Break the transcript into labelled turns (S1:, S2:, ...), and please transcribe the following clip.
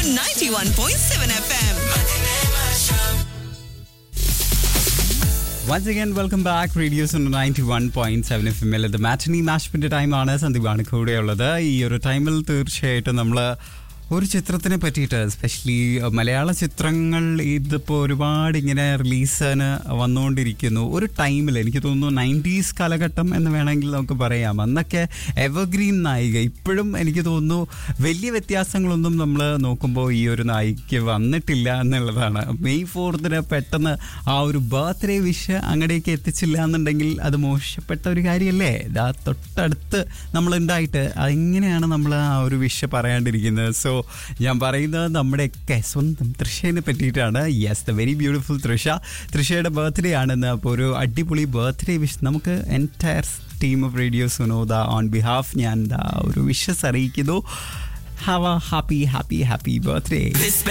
S1: 91.7 FM.
S2: Once again welcome back radios ninety one point seven F M L ഇത് matinee മാഷ്പിന്റെ ടൈമാണ് സന്ദീപാണ് കൂടെയുള്ളത് ഈ ഒരു ടൈമിൽ തീർച്ചയായിട്ടും നമ്മൾ ഒരു ചിത്രത്തിനെ പറ്റിയിട്ട് എസ്പെഷ്യലി മലയാള ചിത്രങ്ങൾ ഇതിപ്പോൾ ഒരുപാട് ഇങ്ങനെ റിലീസിന് വന്നുകൊണ്ടിരിക്കുന്നു ഒരു ടൈമിൽ എനിക്ക് തോന്നുന്നു നയൻറ്റീസ് കാലഘട്ടം എന്ന് വേണമെങ്കിൽ നമുക്ക് പറയാം അന്നൊക്കെ എവർഗ്രീൻ നായിക ഇപ്പോഴും എനിക്ക് തോന്നുന്നു വലിയ വ്യത്യാസങ്ങളൊന്നും നമ്മൾ നോക്കുമ്പോൾ ഈ ഒരു നായിക വന്നിട്ടില്ല എന്നുള്ളതാണ് മെയ് ഫോർത്തിന് പെട്ടെന്ന് ആ ഒരു ബർത്ത്ഡേ വിഷ് അങ്ങടേക്ക് എത്തിച്ചില്ല എന്നുണ്ടെങ്കിൽ അത് മോശപ്പെട്ട ഒരു കാര്യമല്ലേ ഇതാ തൊട്ടടുത്ത് നമ്മൾ ഉണ്ടായിട്ട് എങ്ങനെയാണ് നമ്മൾ ആ ഒരു വിഷ് പറയാണ്ടിരിക്കുന്നത് സോ ഞാൻ പറയുന്നത് നമ്മുടെയൊക്കെ സ്വന്തം തൃശ്ശേനെ പറ്റിയിട്ടാണ് yes the very beautiful Trisha തൃഷയുടെ ബർത്ത്ഡേ ആണെന്ന് അപ്പോൾ ഒരു അടിപൊളി ബർത്ത്ഡേ വിഷ് നമുക്ക് എൻറ്റയർ ടീം ഓഫ് റേഡിയോ സുനോദ ഓൺ ബിഹാഫ് ഞാൻ ദാ ഒരു വിഷസ് അറിയിക്കുന്നു have a happy happy happy birthday
S1: This